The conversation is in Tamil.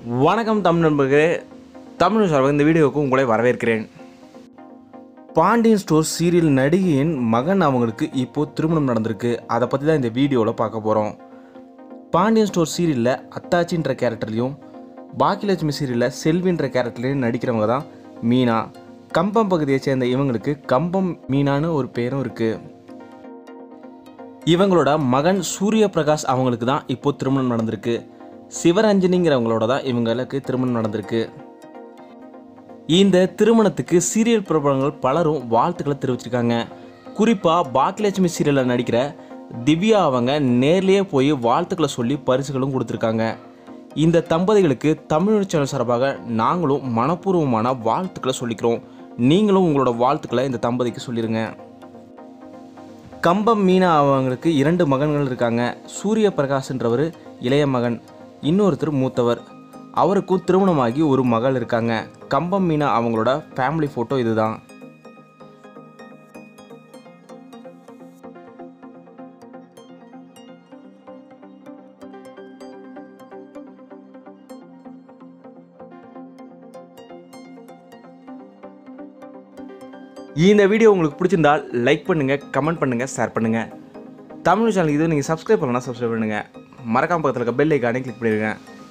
வணக்கம் தமிழ் நண்பர்களே தமிழ் சார்பாக இந்த வீடியோவுக்கு உங்களை வரவேற்கிறேன் பாண்டியன் ஸ்டோர் சீரியல் நடிகையின் மகன் அவங்களுக்கு இப்போ திருமணம் நடந்திருக்கு அதை பற்றி தான் இந்த வீடியோவில் பார்க்க போகிறோம் பாண்டியன் ஸ்டோர் சீரியலில் அத்தாச்சின்ற கேரக்டர்லையும் பாக்கியலட்சுமி சீரியலில் செல்வின்ற கேரக்டர்லையும் நடிக்கிறவங்க தான் மீனா கம்பம் பகுதியை சேர்ந்த இவங்களுக்கு கம்பம் மீனான்னு ஒரு பேரும் இருக்குது இவங்களோட மகன் சூரிய பிரகாஷ் அவங்களுக்கு தான் இப்போ திருமணம் நடந்திருக்கு சிவரஞ்சனிங்கிறவங்களோட தான் இவங்களுக்கு திருமணம் நடந்திருக்கு இந்த திருமணத்துக்கு சீரியல் பிரபலங்கள் பலரும் வாழ்த்துக்களை தெரிவிச்சிருக்காங்க குறிப்பாக பாக்கியலட்சுமி சீரியலில் நடிக்கிற திவ்யா அவங்க நேர்லேயே போய் வாழ்த்துக்களை சொல்லி பரிசுகளும் கொடுத்துருக்காங்க இந்த தம்பதிகளுக்கு தமிழ் சேனல் சார்பாக நாங்களும் மனப்பூர்வமான வாழ்த்துக்களை சொல்லிக்கிறோம் நீங்களும் உங்களோட வாழ்த்துக்களை இந்த தம்பதிக்கு சொல்லிடுங்க கம்பம் மீனா அவங்களுக்கு இரண்டு மகன்கள் இருக்காங்க சூரிய பிரகாஷ்ன்றவர் இளைய மகன் இன்னொருத்தர் மூத்தவர் அவருக்கும் திருமணமாகி ஒரு மகள் இருக்காங்க கம்பம் மீனா அவங்களோட ஃபேமிலி ஃபோட்டோ இதுதான் இந்த வீடியோ உங்களுக்கு பிடிச்சிருந்தால் லைக் பண்ணுங்கள் கமெண்ட் பண்ணுங்கள் ஷேர் பண்ணுங்கள் தமிழ் சேனலுக்கு இது நீங்கள் சப்ஸ்கிரைப் பண்ணலாம் சப்ஸ்கிரைப் பண்ணுங்கள் மறக்காம பக்கத்தில் இருக்க பெல் ஐக்கானே கிளிக் பண்ணிடுங்க